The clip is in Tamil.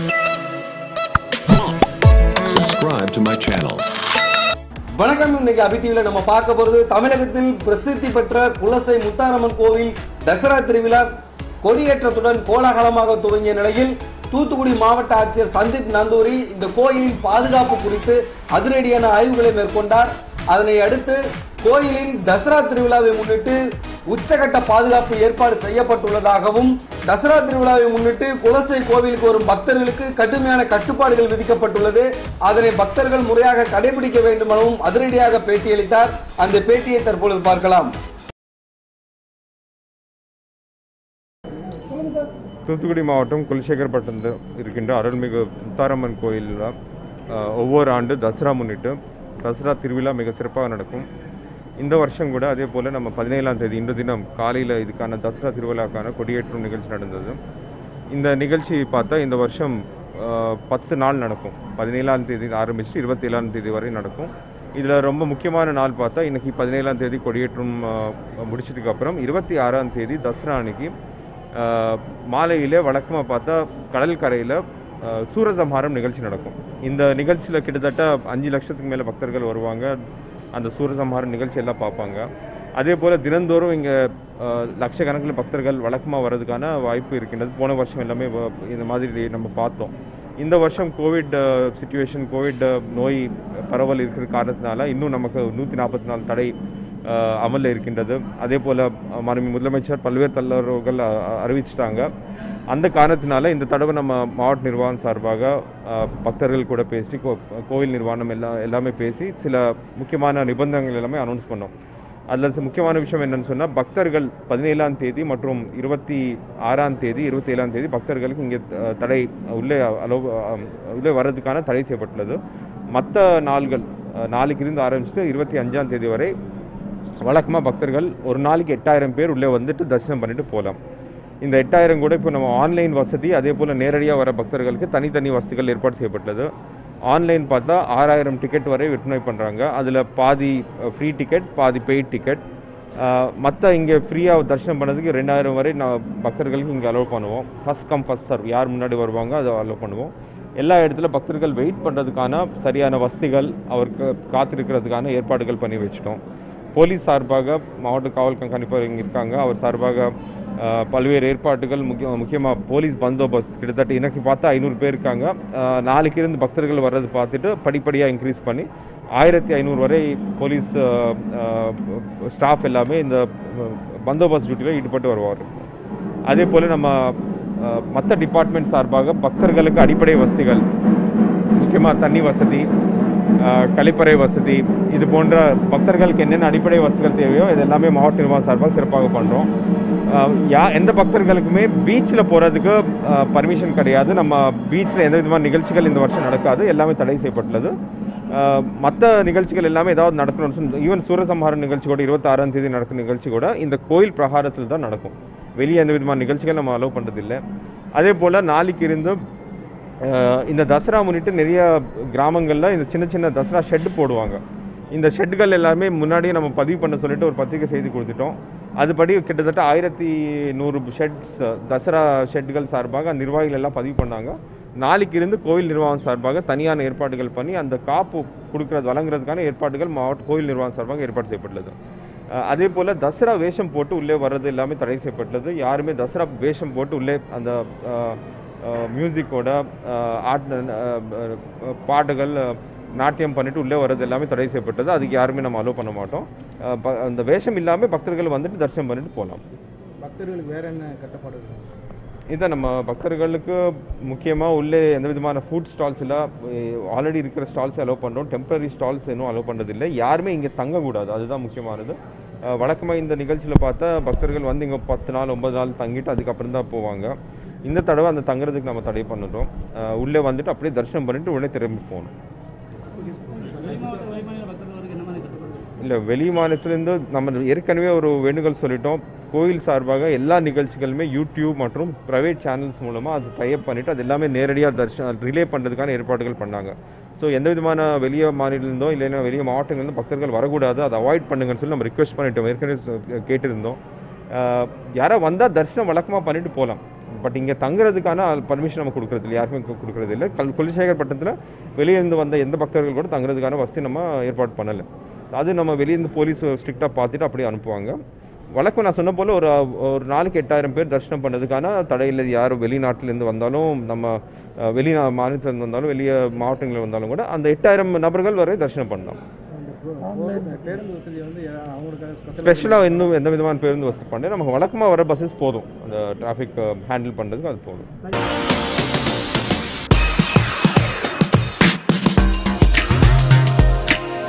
Subscribe to my channel. வணக்கம் இன்னைக்கு அபி டிவியில் நம்ம பார்க்க போகிறது தமிழகத்தில் பிரசித்தி பெற்ற குலசை முத்தாரம்மன் கோவில் தசரா திருவிழா கொடியேற்றத்துடன் கோலாகலமாக துவங்கிய நிலையில் தூத்துக்குடி மாவட்ட ஆட்சியர் சந்தீப் நந்தூரி இந்த கோயிலின் பாதுகாப்பு குறித்து அதிரடியான ஆய்வுகளை மேற்கொண்டார் அதனை அடுத்து கோயிலின் தசரா திருவிழாவை முன்னிட்டு உச்சகட்ட பாதுகாப்பு ஏற்பாடு செய்யப்பட்டுள்ளதாகவும் தசரா திருவிழாவை முன்னிட்டு குலசை கோவிலுக்கு வரும் பக்தர்களுக்கு கடுமையான கட்டுப்பாடுகள் விதிக்கப்பட்டுள்ளது அதனை பக்தர்கள் முறையாக கடைபிடிக்க வேண்டும் எனவும் அதிரடியாக பேட்டியளித்தார் அந்த பேட்டியை தற்பொழுது பார்க்கலாம் தூத்துக்குடி மாவட்டம் குலசேகரப்பட்டினத்தில் இருக்கின்ற அருள்மிகு முத்தாரம்மன் கோயிலில் அஹ், ஒவ்வொரு ஆண்டு தசரா முன்னிட்டு தசரா திருவிழா மிக சிறப்பாக நடக்கும் இந்த வருஷம் கூட அதே போல் நம்ம பதினேழாம் தேதி இன்று தினம் காலையில் இதுக்கான தசரா திருவிழாக்கான கொடியேற்றும் நிகழ்ச்சி நடந்தது இந்த நிகழ்ச்சி பார்த்தா இந்த வருஷம் அஹ், பத்து நாள் நடக்கும் பதினேழாம் தேதி ஆரம்பித்து இருபத்தேழாம் தேதி வரை நடக்கும் இதில் ரொம்ப முக்கியமான நாள் பார்த்தா இன்னைக்கு பதினேழாம் தேதி கொடியேற்றம் அஹ், முடிச்சதுக்கு அப்புறம் இருபத்தி ஆறாம் தேதி தசரா அன்னைக்கு ஆஹ் மாலையிலே வழக்கமாக பார்த்தா கடல் கரையில் சூரசம்ஹாரம் நிகழ்ச்சி நடக்கும் இந்த நிகழ்ச்சியில் கிட்டத்தட்ட அஞ்சு லட்சத்துக்கு மேலே பக்தர்கள் வருவாங்க அந்த சூரசம்ஹாரம் நிகழ்ச்சி எல்லாம் பார்ப்பாங்க அதே போல் தினந்தோறும் இங்கே லட்சக்கணக்கில் பக்தர்கள் வழக்கமாக வர்றதுக்கான வாய்ப்பு இருக்கின்றது போன வருஷம் எல்லாமே வ- இந்த மாதிரி நம்ம பார்த்தோம் இந்த வருஷம் கோவிட் சுச்சுவேஷன் கோவிட் நோய் பரவல் இருக்கிற காரணத்தினால இன்னும் நமக்கு நூற்றி நாற்பத்தி நாலு தடை அஹ், அமல்ல இருக்கின்றது அதே போல் மாண்பு முதலமைச்சர் பல்வேறு தலைவர்கள் அ- அ- அறிவிச்சிட்டாங்க அந்த காரணத்தினால இந்த தடவை நம்ம மாவட்ட நிர்வாகம் சார்பாக அஹ், பக்தர்கள் கூட பேசி கோ- கோவில் நிர்வாகம் எல்லாம் எல்லாமே பேசி சில முக்கியமான நிபந்தனைகள் எல்லாமே அனௌன்ஸ் பண்ணோம் அதில் முக்கியமான விஷயம் என்னன்னு சொன்னால் பக்தர்கள் பதினேழாம் தேதி மற்றும் இருபத்தி ஆறாம் தேதி இருபத்தி ஏழாம் தேதி பக்தர்களுக்கு இங்கே த- தடை உள்ளே அளவு உள்ளே வர்றதுக்கான தடை செய்யப்பட்டுள்ளது மற்ற நாள்கள் அஹ், நாளைக்கு இருந்து ஆரம்பிச்சுட்டு இருபத்தி அஞ்சாம் தேதி வரை வழக்கமாக பக்தர்கள் ஒரு நாளைக்கு எட்டாயிரம் பேர் உள்ளே வந்துட்டு தரிசனம் பண்ணிட்டு போகலாம் இந்த எட்டாயிரம் கூட இப்போ நம்ம ஆன்லைன் வசதி அதே போல் நேரடியாக வர பக்தர்களுக்கு தனித்தனி வசதிகள் ஏற்பாடு செய்யப்பட்டுள்ளது ஆன்லைன் பார்த்தா ஆறாயிரம் டிக்கெட் வரை விற்பனை பண்ணுறாங்க அதில் பாதி ஃப்ரீ டிக்கெட் பாதி பெய்ட் டிக்கெட் மற்ற இங்கே ஃப்ரீயாக தரிசனம் பண்ணதுக்கு ரெண்டாயிரம் வரை நான் பக்தர்களுக்கு இங்கே அலோவ் பண்ணுவோம் ஃபஸ்ட் கம் ஃபஸ்ட் சர்வ் யார் முன்னாடி வருவாங்க அதை அலோவ் பண்ணுவோம் எல்லா இடத்துல பக்தர்கள் வெயிட் பண்ணுறதுக்கான சரியான வசதிகள் அவருக்கு காத்திருக்கிறதுக்கான ஏற்பாடுகள் பண்ணி வச்சிட்டோம் போலீஸ் சார்பாக மாவட்ட காவல் கண்காணிப்பாளர் இங்கே இருக்காங்க அவர் சார்பாக அஹ், பல்வேறு ஏற்பாடுகள் முக்கிய முக்கியமாக போலீஸ் பந்தோபஸ்த் கிட்டத்தட்ட இன்னைக்கு பார்த்தா ஐநூறு பேர் இருக்காங்க அஹ், நாளைக்கு இருந்து பக்தர்கள் வர்றது பார்த்துட்டு படிப்படியாக இன்க்ரீஸ் பண்ணி ஆயிரத்தி ஐநூறு வரை போலீஸ் ஸ்டாஃப் எல்லாமே இந்த அஹ், பந்தோபஸ்த் டியூட்டியில் ஈடுபட்டு வருவார் அதே போல் நம்ம மற்ற டிபார்ட்மெண்ட் சார்பாக பக்தர்களுக்கு அடிப்படை வசதிகள் முக்கியமாக தண்ணி வசதி அஹ், கழிப்பறை வசதி இது போன்ற பக்தர்களுக்கு என்னென்ன அடிப்படை வசதிகள் தேவையோ இது எல்லாமே மாவட்ட நிர்வாகம் சார்பாக சிறப்பாக பண்ணுறோம் யா எந்த பக்தர்களுக்குமே பீச்சில் போகிறதுக்கு பர்மிஷன் கிடையாது நம்ம பீச்சில் எந்த விதமான நிகழ்ச்சிகள் இந்த வருஷம் நடக்காது எல்லாமே தடை செய்யப்பட்டுள்ளது மற்ற நிகழ்ச்சிகள் எல்லாமே ஏதாவது நடக்கணும்னு சொல்லி ஈவன் சூரசம்ஹாரம் நிகழ்ச்சி கூட இருபத்தாறாம் தேதி நடக்கும் நிகழ்ச்சி கூட இந்த கோயில் பிரகாரத்தில் தான் நடக்கும் வெளியே எந்த விதமான நிகழ்ச்சிகள் நம்ம அலோவ் பண்ணுறதில்லை அதே போல் நாளைக்கு இருந்து அஹ், இந்த தசரா முன்னிட்டு நிறைய கிராமங்களில் இந்த சின்ன சின்ன தசரா ஷெட் போடுவாங்க இந்த ஷெட்டுகள் எல்லாமே முன்னாடியே நம்ம பதிவு பண்ண சொல்லிட்டு ஒரு பத்திரிக்கை செய்தி கொடுத்துட்டோம் அதுபடி கிட்டத்தட்ட ஆயிரத்தி நூறு ஷெட்ஸ் தசரா ஷெட்டுகள் சார்பாக நிர்வாகிகள் எல்லாம் பதிவு பண்ணாங்க நாளைக்கு இருந்து கோயில் நிர்வாகம் சார்பாக தனியான ஏற்பாடுகள் பண்ணி அந்த காப்பு கொடுக்கறது வழங்குறதுக்கான ஏற்பாடுகள் மாவட்ட கோயில் நிர்வாகம் சார்பாக ஏற்பாடு செய்யப்பட்டுள்ளது அஹ் அதே போல் தசரா வேஷம் போட்டு உள்ளே வர்றது எல்லாமே தடை செய்யப்பட்டது யாருமே தசரா வேஷம் போட்டு உள்ளே அந்த மியூசிக்கோட ஆட் அஹ், பாட்டுகள் அஹ், நாட்டியம் பண்ணிட்டு உள்ளே வர்றது எல்லாமே தடை செய்யப்பட்டது அதுக்கு யாருமே நம்ம அலோவ் பண்ண மாட்டோம் அஹ், ப- அந்த வேஷம் இல்லாமல் பக்தர்கள் வந்துட்டு தரிசனம் பண்ணிட்டு போகலாம் பக்தர்களுக்கு வேற என்ன கட்டுப்பாடு இருக்கு இதை நம்ம பக்தர்களுக்கு முக்கியமாக உள்ளே எந்த விதமான ஃபுட் ஸ்டால்ஸ் இல்லை ஆல்ரெடி இருக்கிற ஸ்டால்ஸ் அலோவ் பண்ணுறோம் டெம்பரரி ஸ்டால்ஸ் இன்னும் அலோவ் பண்ணுறதில்லை யாருமே இங்கே தங்கக்கூடாது அதுதான் முக்கியமானது வழக்கமாக இந்த நிகழ்ச்சியில் பார்த்தா பக்தர்கள் வந்து இங்கே பத்து நாள் ஒன்பது நாள் தங்கிட்டு அதுக்கப்புறம் தான் போவாங்க இந்த தடவை அந்த தங்குறதுக்கு நம்ம தடை பண்ணிட்டோம் அஹ் உள்ளே வந்துட்டு அப்படியே தரிசனம் பண்ணிட்டு உடனே திரும்பி போகணும் இல்லை வெளி மாநிலத்திலேருந்து நம்ம ஏற்கனவே ஒரு வேண்டுகோள் சொல்லிட்டோம் கோயில் சார்பாக எல்லா நிகழ்ச்சிகளுமே யூடியூப் மற்றும் ப்ரைவேட் சேனல்ஸ் மூலமாக அது டைப் பண்ணிவிட்டு அது எல்லாமே நேரடியாக தர்ஷன் ரிலே பண்ணுறதுக்கான ஏற்பாடுகள் பண்ணாங்க ஸோ எந்த விதமான வெளிய மாநிலத்திலிருந்தோ இல்லைன்னா வெளிய மாவட்டங்கள்லேருந்து பக்தர்கள் வரக்கூடாது அதை அவாய்ட் பண்ணுங்கன்னு சொல்லி நம்ம ரிக்வெஸ்ட் பண்ணிட்டோம் ஏற்கனவே சொ- கேட்டிருந்தோம் அஹ் யாரோ வந்தால் தரிசனம் வழக்கமாக பண்ணிட்டு போகலாம் பட் இங்கே தங்குறதுக்கான பர்மிஷன் நம்ம கொடுக்குறது இல்லை யாருமே கு- கொடுக்குறது இல்லை கல் குலசேகரப்பட்டினத்தில் வெளியிருந்து வந்த எந்த பக்தர்கள் கூட தங்குறதுக்கான வசதி நம்ம ஏற்பாடு பண்ணலை அது நம்ம வெளியிருந்து போலீஸ் ஸ்ட்ரிக்டாக பார்த்துட்டு அப்படியே அனுப்புவாங்க வழக்கம் நான் சொன்ன போல் ஒரு ஒரு நாளைக்கு எட்டாயிரம் பேர் தரிசனம் பண்ணதுக்கான தடை இல்லை யார் வெளிநாட்டிலேருந்து வந்தாலும் நம்ம அஹ், வெளி மாநிலத்திலேருந்து வந்தாலும் வெளியே மாவட்டங்களில் வந்தாலும் கூட அந்த எட்டாயிரம் நபர்கள் வரை தரிசனம் பண்ணலாம் அந்த போ- போகிற பேருந்து வசதி வந்து யா- அவங்களுக்காக ஸ்பெஷல் ஸ்பெஷலாக இன்னும் எந்த விதமான பேருந்து வசதி பண்ணல நமக்கு வழக்கமாக வர பஸ்ஸஸ் போதும் அந்த டிராஃபிக் ஹேண்டில் பண்ணுறதுக்கு அது போதும்